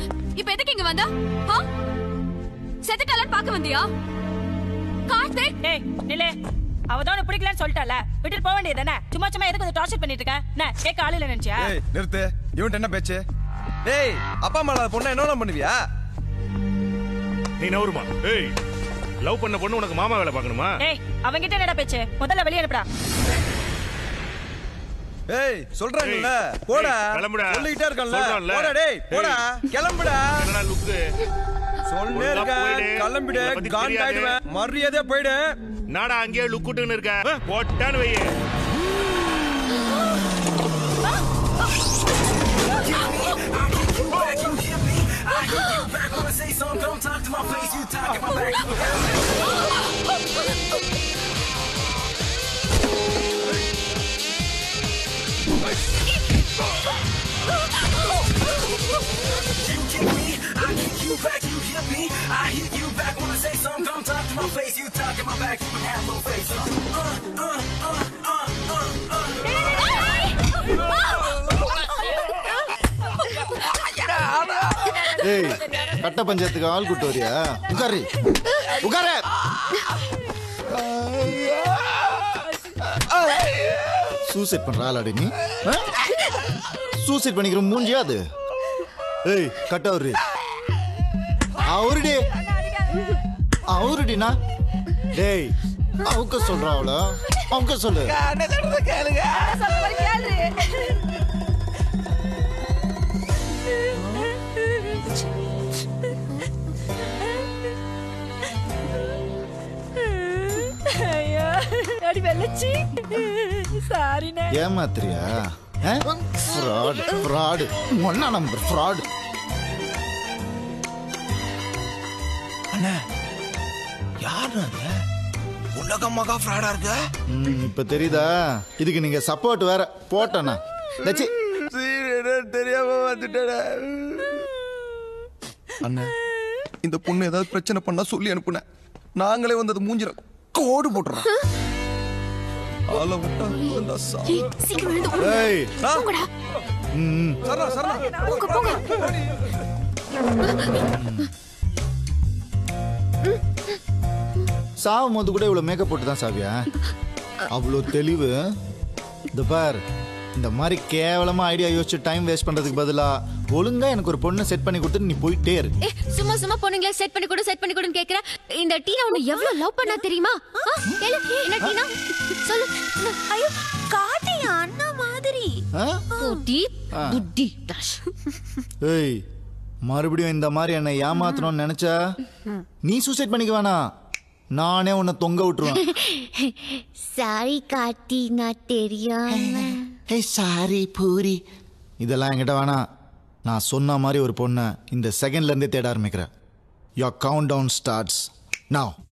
இப்ப எதுக்கு இங்க வந்தா ஆ? செத்துட்டாளான்னு பார்க்க வந்தியா கார்த்திக் ஏய் நிலே அவ தான் உனக்கு பிடிக்கலன்னு சொல்லிட்டால விட்டுட்டு போக வேண்டியது தானே சும்மா சும்மா எதுக்கு வந்து டார்ச்சர் பண்ணிட்டு இருக்க என்ன கேட்க ஆளு இல்ல நினைச்சியா ஏய் நிறுத்து இவன்ட்ட என்ன பேச்சு டேய் அப்பா அம்மா இல்லாத பொண்ணை என்ன பண்ணுவியா நீ நவருமா ஏய் லவ் பண்ண பொண்ணு உனக்கு மாமா வேலை பார்க்கணுமா ஏய் அவங்கிட்ட என்னடா பேச்சு முதல்ல வெளியே அனுப்புடா ஏய் சொல்றாங்கல்ல ஏய், போடா ஏய், கிளம்புடா. சொல்லிட்டே இருக்கேன்ல சொல்றேன்ல. போடா டேய் போடா கிளம்புடா என்னடா லுக்கு சொல்லே ஒழுங்கா இருக்கேன் போயிடு. கிளம்பிடு உன்னை பத்தி காண்ட் தெரியாது. ஆயிடுவேன் மரியாதையா போயிடு நாடா அங்கேயே லுக்குட்டுன்னு இருக்க ஆ, போட்டான்னு வையே ஏய் கட்ட பஞ்சாயத்துக்கு ஆள் கூட்டு வரியா உட்காரு உட்காரு சூசைட் பண்ற ஆளாடி நீ சூசைட் பண்ணிக்கிற மூஞ்சியா அது ஏய் கட்ட அவரு அவருடி அவருடினா டேய் அவங்க சொல்றா அவள அவங்க சொல்லு ஐயோ அடி வெள்ளச்சி சாரிண்ணே ஏமாத்துறியா ஃப்ராடு ஃப்ராடு ஒன்னா நம்பர் ஃப்ராடு யாரு அது உலக மகா ஃப்ராடா இருக்கு இப்ப தெரியுதா இதுக்கு நீங்க சப்போர்ட் வேற போட்டேண்ணா லட்சி தெரியாம வந்துட்டடா அண்ணன் இந்த பொண்ணு ஏதாவது பிரச்சனை பண்ணா சொல்லி அனுப்புனேன் நாங்களே வந்து அது மூஞ்சில கோடு போட்டுறோம் ஆள விட்டா இந்த சா- ஏய், சீக்கிரம் எழுந்து ஓடு. ஏய் ஆ, போங்கடா ம் சரணா, சரணா. போங்க போங்க சாவும் போது கூட இவ்வளவு மேக்கப் போட்டு தான் சாவியா அவ்வளோ தெளிவு இந்த பார் இந்த மாதிரி கேவலமா ஐடியா யோசிச்சு டைம் வேஸ்ட் பண்றதுக்கு பதிலா ஒழுங்கா எனக்கு ஒரு பொண்ணை செட் பண்ணி கொடுத்துட்டு நீ போயிட்டே இரு ஏ சும்மா சும்மா பொண்ணுங்கள செட் பண்ணி கொடு செட் பண்ணி கொடுன்னு கேக்குற இந்த டீனா உன்னை எவ்வளவு லவ் பண்ணா தெரியுமா ஆ, கேளு. என்ன டீனா சொல்லு ஐயோ காட்டி அண்ணா மாதிரி ஆ? குட்டி புட்டி டாஷ் ஏய் மறுபடியும் இந்த மாதிரி என்னை ஏமாத்தணும்னு நினைச்சா நீ சூசைட் பண்ணிக்க வேணாம் நானே உன்னை தொங்க விட்டுருவேன் சாரி காட்டி நான் தெரியாம ஹே சாரி பூரி இதெல்லாம் என்கிட்ட வேணாம் நான் சொன்ன மாதிரி ஒரு பொண்ணை இந்த செகண்ட்ல இருந்தே தேட ஆரம்பிக்கிறேன் your countdown starts now